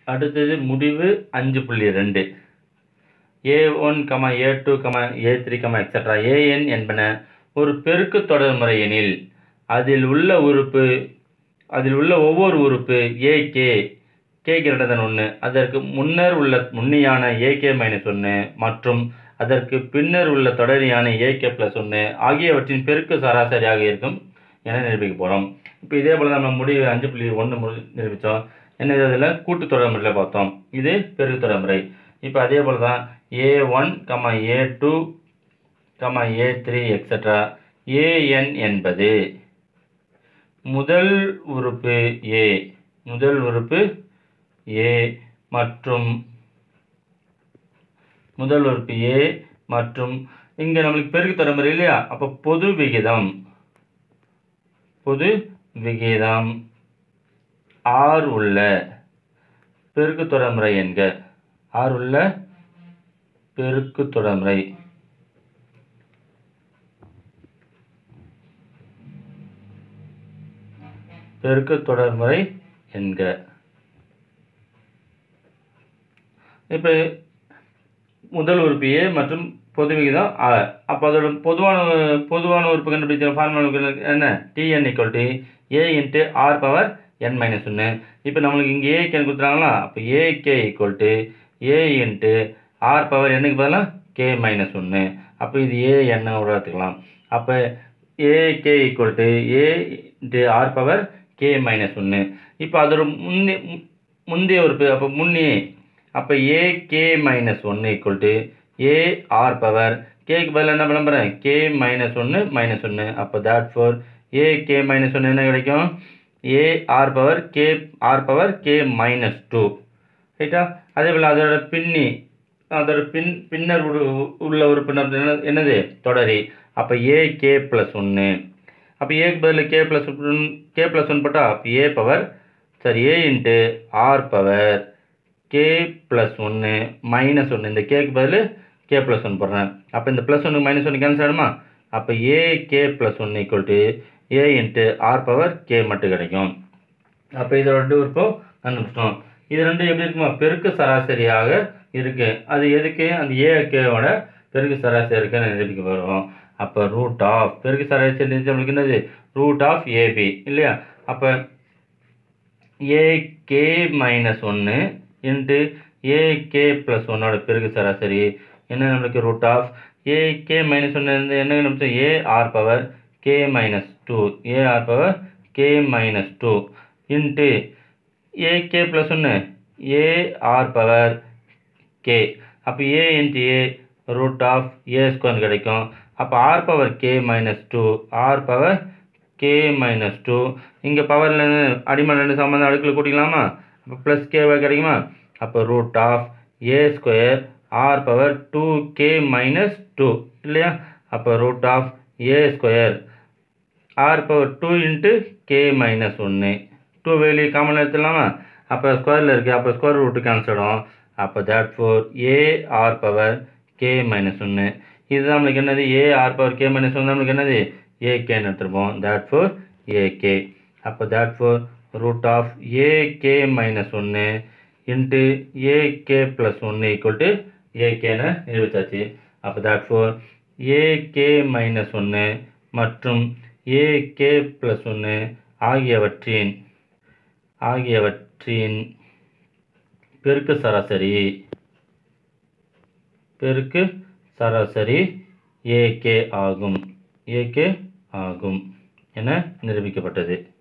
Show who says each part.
Speaker 1: அடுத்தது முடிவு அஞ்சு புள்ளி ரெண்டு a one comma a two comma a three comma extra a n என்பன ஒரு பெருக்கு தொடர்முறை எனில் அதில் உள்ள உறுப்பு அதில் உள்ள ஒவ்வொரு உறுப்பு a k k greater than ஒன்று அதற்கு முன்னர் உள்ள முன்னியான ஏகே மைனஸ் ஒன்று மற்றும் அதற்கு பின்னர் உள்ள தொடரியான ஏகே ப்ளஸ் ஒன்று ஆகியவற்றின் பெருக்கு சராசரியாக இருக்கும் என நிரூபிக்க போகிறோம் இப்போ இதே போல் நம்ம முடிவு அஞ்சு புள்ளி ஒன்று முடி நிரூபித்தோம் என்ன இதில் கூட்டு தொடர்முறையில் பார்த்தோம் இது பெருக்கு தொடர்முறை இப்போ அதே போல் தான் a one comma a two comma a three extra a n என்பது முதல் உறுப்பு ஏ முதல் உறுப்பு ஏ மற்றும் முதல் உறுப்பு ஏ மற்றும் இங்கே நம்மளுக்கு பெருக்கு தொடர்முறை இல்லையா அப்போ பொது விகிதம் பொது விகிதம் ஆர் உள்ள பெருக்கு தொடர்முறை என்க ஆர் உள்ள பெருக்கு தொடர்முறை பெருக்கு தொடர்முறை என்க இப்போ முதல் உறுப்பு ஏ மற்றும் பொது விகிதம் ஆர் அப்போ அதோட பொதுவான பொதுவான உறுப்பு கண்டுபிடிக்கிற ஃபார்முலா என்ன t n equal to a into r power n minus ஒன்று இப்போ நம்மளுக்கு இங்கே ஏ கேன் கொடுத்துறாங்களா அப்போ a k equal to a into r power என்னுக்கு பதிலாக கே மைனஸ் ஒன்று அப்போ இது ஏ என்ன எடுத்துக்கலாம் அப்போ a k equal to a into r power k minus ஒன்று இப்போ அதோட முன்னே முந்தைய உறுப்பு அப்போ முன்னே அப்போ ஏ கே மைனஸ் ஒன்று equal to a r power கேக்கு பதில் என்ன பண்ண போகிறேன் கே மைனஸ் ஒன்று மைனஸ் ஒன்று அப்போ therefore a k minus ஒன்று என்ன கிடைக்கும் a r power k r power k minus two ரைட்டா அதே போல் அதோட பின்னி அதோட பின் பின்னர் உரு- உள்ள உறுப்பினர் என்ன என்னது தொடரி அப்போ ஏ கே ப்ளஸ் ஒன்று அப்போ ஏக்கு பதில் k plus k plus one போட்டால் அப்போ ஏ பவர் சரி a into r power k plus ஒன்று மைனஸ் ஒன்று இந்த கேக்கு பதில் கே ப்ளஸ் ஒன் போடுறேன் அப்போ இந்த ப்ளஸ் ஒன்று மைனஸ் ஒன்று கேன்சல் ஆகிடுமா அப்போ a k plus one equal to a into r power k மட்டும் கிடைக்கும் அப்போ இதோட ரெண்டு உறுப்பும் கண்டுபிடிச்சிட்டோம் இது ரெண்டும் எப்படி இருக்குமா பெருக்கு சராசரியாக இருக்கு அது எதுக்கு அந்த ஏ கேவோட பெருக்கு சராசரி இருக்குன்னு நிரூபிக்க போகிறோம் அப்போ ரூட் ஆஃப் பெருக்கு சராசரி நம்மளுக்கு என்னது ரூட் ஆஃப் ஏபி இல்லையா அப்போ ஏ கே மைனஸ் ஒன்று இன்ட்டு ஏ கே ப்ளஸ் ஒன்னோட பெருக்கு சராசரி என்ன நம்மளுக்கு root of a k minus ஒன்று இருந்து என்ன நிமிஷம் a r power k minus two a r power k minus two into a k plus ஒன்று ஏ ஆர் பவர் கே அப்போ a into a root of a square கிடைக்கும் அப்போ r power k minus two r power k minus two இங்கே பவரில் அடிமன் ரெண்டு சம்பந்தம் அடுக்கில் கூட்டிக்கலாமா அப்போ ப்ளஸ் கேவாக கிடைக்குமா அப்போ root of a square r power two k minus two இல்லையா அப்போ root of a square r power two into k minus ஒன்று டூ வெளியே காமன் எடுத்துடலாமா அப்போ ஸ்கொயரில் இருக்குது அப்போ ஸ்கொயர் ரூட்டு கேன்சல் ஆகும் அப்போ therefore a r power k minus ஒன்று இதுதான் நம்மளுக்கு என்னது a r power k minus ஒன்று நம்மளுக்கு என்னது ஏ கேன்னு எடுத்துருப்போம் தேட் ஃபோர் ஏ கே அப்போ therefore root of a k minus ஒன்று இன்ட்டு ஏ கே ப்ளஸ் ஒன்று ஈக்குவல் டு ஏ கேன்னு நிரூபித்தாச்சு அப்போ therefore a k minus ஒன்று மற்றும் ஏ கே ப்ளஸ் ஒன்று ஆகியவற்றின் ஆகியவற்றின் பெருக்கு சராசரி பெருக்கு சராசரி ஏகே ஆகும் ஏகே ஆகும் என நிரூபிக்கப்பட்டது